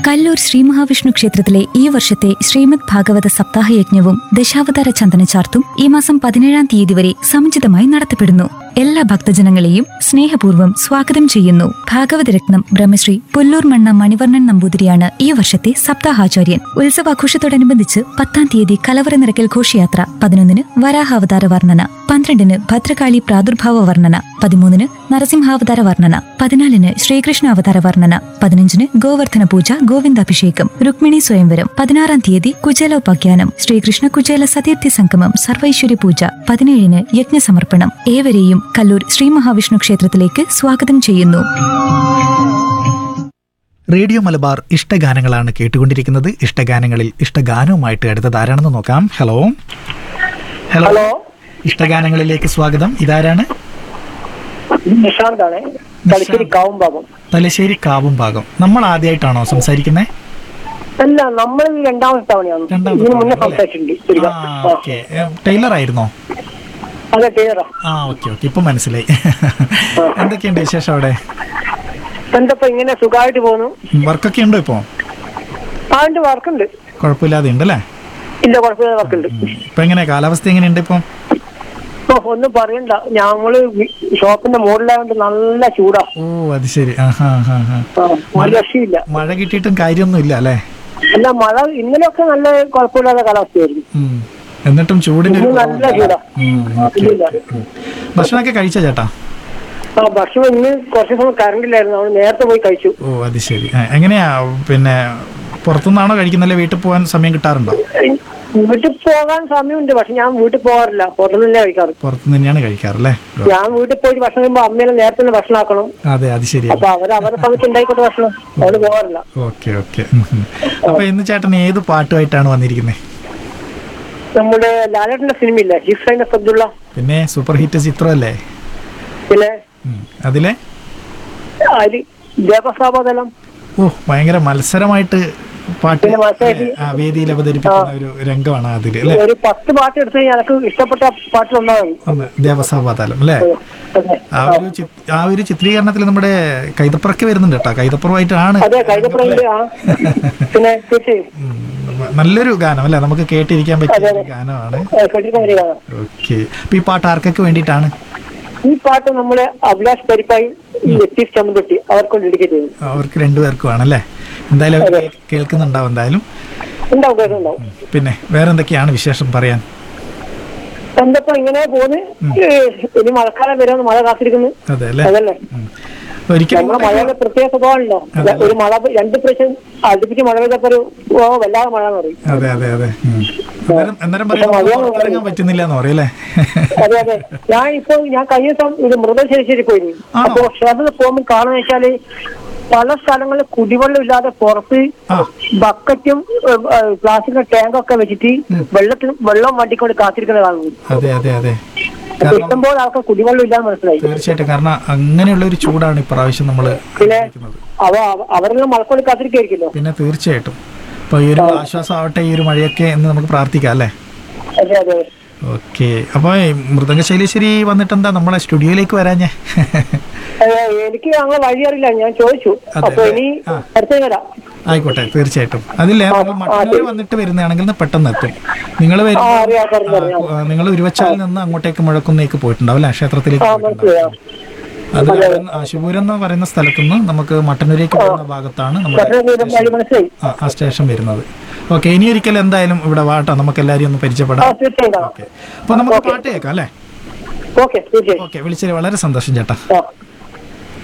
കല്ലൂർ ശ്രീ മഹാവിഷ്ണു ക്ഷേത്രത്തിലെ ഈ വർഷത്തെ ശ്രീമദ് ഭാഗവത സപ്താഹ യജ്ഞവും ദശാവതാര ചന്ദനചാർത്തും ഈ മാസം പതിനേഴാം തീയതി വരെ സമുചിതമായി നടത്തപ്പെടുന്നു എല്ലാ ഭക്തജനങ്ങളെയും സ്നേഹപൂർവ്വം സ്വാഗതം ചെയ്യുന്നു ഭാഗവതരത്നം ബ്രഹ്മശ്രീ പുല്ലൂർ മണ്ണ മണിവർണ്ണൻ നമ്പൂതിരിയാണ് ഈ വർഷത്തെ സപ്താഹാചാര്യൻ ഉത്സവാഘോഷത്തോടനുബന്ധിച്ച് പത്താം തീയതി കലവറ നിറക്കൽ ഘോഷയാത്ര പതിനൊന്നിന് വരാഹാവതാര വർണ്ണന പന്ത്രണ്ടിന് ഭദ്രകാളി പ്രാദുർഭാവ വർണ്ണന പതിമൂന്നിന് നരസിംഹാവതാര വർണ്ണന പതിനാലിന് ശ്രീകൃഷ്ണ അവതാര വർണ്ണന പതിനഞ്ചിന് ഗോവർദ്ധന പൂജ ഗോവിന്ദാഭിഷേകം രുക്മിണി സ്വയംവരം പതിനാറാം തീയതി കുചേലോപാഖ്യാനം ശ്രീകൃഷ്ണ കുചേല സതീർത്ഥി സംഗമം സർവൈശ്വര്യ പൂജ പതിനേഴിന് യജ്ഞസമർപ്പണം ഏവരെയും കല്ലൂർ ശ്രീ മഹാവിഷ്ണു ക്ഷേത്രത്തിലേക്ക് സ്വാഗതം ചെയ്യുന്നു റേഡിയോ മലബാർ ഇഷ്ടഗാനങ്ങളാണ് കേട്ടുകൊണ്ടിരിക്കുന്നത് ഇഷ്ടഗാനങ്ങളിൽ ഇഷ്ടഗാനവുമായിട്ട് അടുത്തത് ആരാണെന്ന് നോക്കാം ഹലോ ഹലോ ഇഷ്ടഗാനങ്ങളിലേക്ക് സ്വാഗതം ഇതാരാണ് നിഷാന്താണ് തലശ്ശേരി കാവുംഭാഗം തലശ്ശേരി കാവും ഭാഗം നമ്മൾ ആദ്യമായിട്ടാണോ സംസാരിക്കുന്നത് അല്ല നമ്മൾ രണ്ടാമത്തെ തവണയാണ് രണ്ടാമത്തെ ഇതിന് മുന്നേ തവണ അല്ലേ? സംസാരിച്ചിട്ടുണ്ട് ശരിയാ. ആ. ഓക്കെ ടൈലർ ആയിരുന്നോ അതെ ടീച്ചറാ ആ ഓക്കെ ഓക്കെ ഇപ്പൊ മനസ്സിലായി എന്തൊക്കെയുണ്ട് വിശേഷം അവിടെ എന്തപ്പോ ഇങ്ങനെ സുഖമായിട്ട് പോകുന്നു വർക്കൊക്കെ ഉണ്ടോ ഇപ്പോ അതിന്റെ വർക്കുണ്ട് കുഴപ്പമില്ലാതെ ഉണ്ടല്ലേ ഇല്ല കുഴപ്പമില്ല വർക്കുണ്ട് ഇപ്പൊ എങ്ങനെ കാലാവസ്ഥ എങ്ങനെയുണ്ട് ഇപ്പൊ ഓ ഒന്നും പറയണ്ട ഞങ്ങള് വി- ഷോപ്പിന്റെ മുകളിലായോണ്ട് നല്ല ചൂടാ ഓ അത് ശരി ആ ഹാ ഹാ ഹാ ആ, ഒരു രക്ഷയില്ല മഴ കിട്ടിയിട്ടും കാര്യമൊന്നും ഇല്ല അല്ലേ അല്ല മഴ ഇന്നലെയൊക്കെ നല്ല കുഴപ്പമില്ലാത്ത കാലാവസ്ഥയായിരുന്നു ഉം. എന്നിട്ടും ചൂടിന് ഒരു ഇന്ന് നല്ല ചൂടാ ഉം, ഓക്കെ, ഇല്ല. ഓക്കെ. ഉം. ഭക്ഷണമൊക്കെ കഴിച്ച ചേട്ടാ ആ ഭക്ഷണം ഇന്ന് കുറച്ച് സമയം കറണ്ട് ഇല്ലായിരുന്നു അവള് നേരത്തെ പോയി കഴിച്ചു ഓ അത് ശരി ആ, എങ്ങനെയാ പിന്നെ പുറത്തുനിന്നാണോ കഴിക്കുന്നല്ലേ വീട്ടിൽ പോകാൻ സമയം കിട്ടാറുണ്ടോ വീട്ടിൽ പോകാൻ സമയമുണ്ട് പക്ഷെ ഞാൻ വീട്ടിൽ പോകാറില്ല പുറത്തുനിന്ന് തന്നെ കഴിക്കാറ് പുറത്തുനിന്ന് തന്നെയാണ് കഴിക്കാറല്ലേ ഓ, ഞാൻ വീട്ടിൽ പോയി ഭക്ഷണം കഴിയുമ്പോ അമ്മേനെ നേരത്തെ തന്നെ ഭക്ഷണം ആക്കണം അതെ അത് ശരിയാ അപ്പൊ അവർ അവരുടെ സമയത്ത് ഉണ്ടായിക്കോട്ടെ ഭക്ഷണം അവര് പോകാറില്ല ഓക്കെ ഓക്കെ ഉം, ഉം. അപ്പൊ ഇന്ന് ചേട്ടൻ ഏത് പാട്ടുമായിട്ടാണ് വന്നിരിക്കുന്നത് നമ്മുടെ ലാലേട്ടന്റെ സിനിമയില്ലേ ഹിസൈൻ അബ്ദുള്ള പിന്നെ സൂപ്പർ ഹിറ്റ് ചിത്രമല്ലേ പിന്നെ ഉം. അതിലെ അതില് ദേവസാബോധനം ഓ ഭയങ്കര മത്സരമായിട്ട് പാട്ട് പിന്നെ മത്സരമായിട്ട് ആ, വേദിയിൽ അവതരിപ്പിക്കുന്ന ഒരു രംഗമാണ് അതില് അല്ലേ ഒരു പത്ത് പാട്ട് എടുത്ത് കഴിഞ്ഞാൽ എനിക്ക് ഇഷ്ടപ്പെട്ട പാട്ടിൽ ഒന്നാണ് ഒന്ന് ദേവസാപാതാലം അല്ലേ ആ ഒരു ചി- ആ ഒരു ചിത്രീകരണത്തിൽ നമ്മുടെ കൈതപ്പുറക്കെ വരുന്നുണ്ട് കേട്ടോ കൈതപ്പുറമായിട്ടാണ് അതെ കൈതപ്പുറയില് ആ പിന്നെ തീർച്ചയായും ഉം, നല്ലൊരു ഗാനം അല്ലേ നമുക്ക് കേട്ടിരിക്കാൻ പറ്റിയ ഒരു ഗാനമാണ് ആ, കേട്ടിരിക്കാൻ വരികയാണ് ഓക്കെ അപ്പൊ ഈ പാട്ട് ആർക്കൊക്കെ വേണ്ടിയിട്ടാണ് ഈ പാട്ട് നമ്മുടെ അഭിലാഷ് പരിപ്പായി ലത്തീഫ് ചമ്മന്തുട്ടി അവർക്ക് ഡെഡിക്കേറ്റ് ചെയ്തു അവർക്ക് രണ്ടുപേർക്കും ആണല്ലേ എന്തായാലും അവർ കേ- കേൾക്കുന്നുണ്ടാവും എന്തായാലും ഉണ്ടാവും കേൾക്കുന്നുണ്ടാവും പിന്നെ വേറെ എന്തൊക്കെയാണ് വിശേഷം പറയാൻ എന്തപ്പോ ഇങ്ങനെ പോന്ന് ഇനി മഴക്കാലം വരുമെന്ന് മഴ കാത്തിരിക്കുന്നു അതെ അല്ലേ അതല്ലേ ഉം. ഒരിക്കലും നമ്മുടെ മഴയുടെ പ്രത്യേക സ്വഭാവമല്ലോ ഒരു മഴ പെ- രണ്ട് പ്രാവശ്യം അടുപ്പിച്ച് മഴ പെയ്തപ്പോ ഒരു ഓ വല്ലാതെ മഴ എന്ന് പറയും അതെ അതെ അതെ ഉം. അന്നേരം അന്നേരം പറയും മഴ നമുക്ക് പുറത്തിറങ്ങാൻ പറ്റുന്നില്ല എന്ന് പറയും അല്ലേ അതെ അതെ ഞാൻ ഇപ്പൊ ഞാൻ കഴിഞ്ഞ ദിവസം ഇത് മൃഗശേരി പോയിരുന്നു ആണോ? അപ്പൊ ക്ഷേത്രത്തിൽ പോകുമ്പോൾ കാണുന്ന വെച്ചാല് പല സ്ഥലങ്ങളിൽ കുടിവെള്ളം ഇല്ലാതെ പുറത്ത് ആ. ബക്കറ്റും പ്ലാസ്റ്റിക്കിന്റെ ടാങ്കൊക്കെ വെച്ചിട്ട് വെള്ളത്തിൽ വെള്ളം വണ്ടിക്കൊണ്ട് കാത്തിരിക്കുന്നത് കാണുന്നു അതെ അതെ അതെ അപ്പൊ കാരണം ഇഷ്ടംപോലെ ആൾക്കാർ കുടിവെള്ളം ഇല്ലാന്ന് മനസ്സിലായി തീർച്ചയായിട്ടും കാരണം അങ്ങനെയുള്ള ഒരു ചൂടാണ് ഇപ്രാവശ്യം നമ്മൾ പിന്നെ അവ അവ- അവരെല്ലാം മഴക്കൊണ്ട് കാത്തിരിക്കായിരിക്കല്ലോ പിന്നെ തീർച്ചയായിട്ടും അപ്പൊ ഈ ഒരു ആശ്വാസം ആവട്ടെ ഈ ഒരു മഴയൊക്കെ എന്ന് നമുക്ക് പ്രാർത്ഥിക്കാം അല്ലേ അതെ അതെ ഓക്കെ അപ്പൊ ഈ മൃദംഗ ശൈലേശ്വരി വന്നിട്ട് എന്താ നമ്മളെ സ്റ്റുഡിയോയിലേക്ക് വരാഞ്ഞേ അതെ, എനിക്ക് ഞങ്ങളെ വഴി അറിയില്ല ഞാൻ ചോദിച്ചു അതെ, അപ്പൊ ഇനി ആ. അടുത്ത വരാം ആയിക്കോട്ടെ തീർച്ചയായിട്ടും അതില്ലേ നമ്മൾ മട്ടന്നൂർ വന്നിട്ട് വരുന്നതാണെങ്കിൽ ന്ന് പെട്ടെന്ന് എത്തും നിങ്ങൾ ആ അറിയാം അറിയാം അറിയാം നിങ്ങൾ ഉരുവച്ചാലിൽ നിന്ന് അങ്ങോട്ടേക്ക് മുഴക്കുന്നേക്ക് പോയിട്ടുണ്ടാവും അല്ലേ ക്ഷേത്രത്തിലേക്ക് ആ പോയിട്ടുണ്ടാവും മനസ്സിലായോ അത് അവിടുന്ന് ആശുപൂരം എന്ന് പറയുന്ന സ്ഥലത്തു നിന്ന് നമുക്ക് മട്ടന്നൂരേക്ക് പോകുന്ന ഭാഗത്താണ് നമ്മുടെ പക്ഷേ ഇത് വഴി മനസ്സിലായി ആ, ആ സ്റ്റേഷൻ വരുന്നത് ഓക്കെ ഇനി ഒരിക്കലും എന്തായാലും ഇവിടെ വാട്ടോ നമുക്ക് എല്ലാവരും ഒന്ന് ആ പരിചയപ്പെടാം തീർച്ചയായും കാണാം ഓക്കെ അപ്പൊ നമുക്ക് പാട്ട് കേൾക്കാം അല്ലേ ഓക്കെ തീർച്ചയായും ഓക്കെ വിളിച്ചത് വളരെ സന്തോഷം ചേട്ടാ ആ